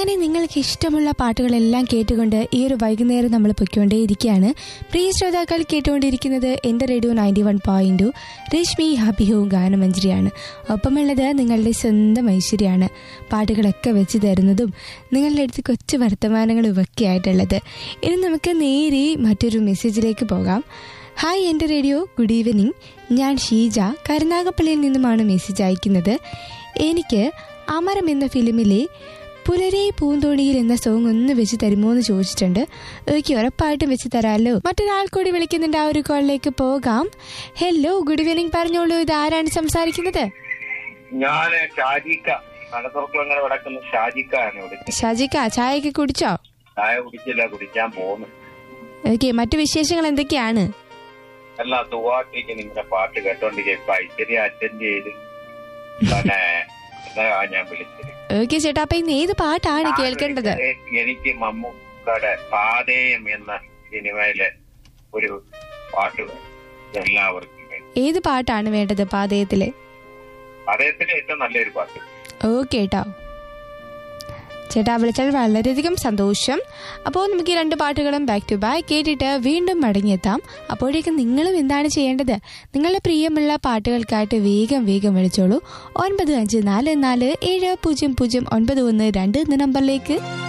അങ്ങനെ നിങ്ങൾക്ക് ഇഷ്ടമുള്ള പാട്ടുകളെല്ലാം കേട്ടുകൊണ്ട് ഈ ഒരു വൈകുന്നേരം നമ്മൾ പൊയ്ക്കൊണ്ടേയിരിക്കുകയാണ് പ്രിയ ശ്രോതാക്കൾ കേട്ടുകൊണ്ടിരിക്കുന്നത് എൻ്റെ radio ninety one point Rashmi ഹാപ്പിഹവും ഗാനമഞ്ജരിയാണ് ഒപ്പമുള്ളത് നിങ്ങളുടെ സ്വന്തം ഐശ്വര്യമാണ് പാട്ടുകളൊക്കെ വെച്ച് തരുന്നതും നിങ്ങളുടെ അടുത്ത് കൊച്ചു വർത്തമാനങ്ങളും ഒക്കെ ആയിട്ടുള്ളത് ഇനി നമുക്ക് നേരെ മറ്റൊരു മെസ്സേജിലേക്ക് പോകാം ഹായ് എൻ്റെ റേഡിയോ ഗുഡ് ഈവനിങ് ഞാൻ ഷീജ കരുനാഗപ്പള്ളിയിൽ നിന്നുമാണ് മെസ്സേജ് അയക്കുന്നത് എനിക്ക് അമരം എന്ന ഫിലിമിലെ പുലരെ പൂന്തോണിയിൽ എന്ന സോങ് ഒന്ന് വെച്ച് തരുമോ എന്ന് ചോദിച്ചിട്ടുണ്ട് എനിക്ക് ഉറപ്പായിട്ടും വെച്ച് തരാമല്ലോ മറ്റൊരാൾ കൂടി വിളിക്കുന്നുണ്ട് ആ ഒരു കോളിലേക്ക് പോകാം ഹലോ ഗുഡ് ഈവനിങ് പറഞ്ഞോളൂ ഇത് ആരാണ് സംസാരിക്കുന്നത് ഞാന് ഷാജിക്ക കടത്തുറക്കുളങ്ങനെ കിടക്കുന്ന ഷാജിക്കാണ് വിളിച്ചത് ഷാജിക്ക ചായയൊക്കെ കുടിച്ചോ ചായ കുടിച്ചില്ല കുടിക്കാൻ പോകുന്നു ഓക്കെ മറ്റു വിശേഷങ്ങൾ എന്തൊക്കെയാണ് എല്ലാ സുഖമായിട്ടേക്ക് നിങ്ങളുടെ പാട്ട് കേട്ടോണ്ടിരിക്കുക ഇപ്പൊ ഐശ്വര്യ അറ്റൻഡ് ചെയ്ത് പിന്നെ എന്താ ഞാൻ വിളിച്ചത് ഓക്കെ ചേട്ടാ അപ്പൊ ഇന്ന് ഏത് പാട്ടാണ് കേൾക്കേണ്ടത് എ- എനിക്ക് മമ്മൂക്കയുടെ പാതയം എന്ന സിനിമയിലെ ഒരു പാട്ട് വേണം. എല്ലാവർക്കും വേണ്ടി. ഏത് പാട്ടാണ് വേണ്ടത് പാതയത്തിലെ അദ്ദേഹത്തിന്റെ ഏറ്റവും നല്ലൊരു പാട്ട് ഓക്കെ കേട്ടോ ചേട്ടാ വിളിച്ചാൽ വളരെയധികം സന്തോഷം അപ്പോൾ നമുക്ക് ഈ രണ്ട് പാട്ടുകളും ബാക്ക് ടു ബാക്ക് കേട്ടിട്ട് വീണ്ടും മടങ്ങിയെത്താം അപ്പോഴേക്കും നിങ്ങളും എന്താണ് ചെയ്യേണ്ടത് നിങ്ങളുടെ പ്രിയമുള്ള പാട്ടുകൾക്കായിട്ട് വേഗം വേഗം വിളിച്ചോളൂ ഒൻപത് അഞ്ച് നാല് നാല് ഏഴ് പൂജ്യം പൂജ്യം ഒൻപത് ഒന്ന് രണ്ട് എന്ന നമ്പറിലേക്ക്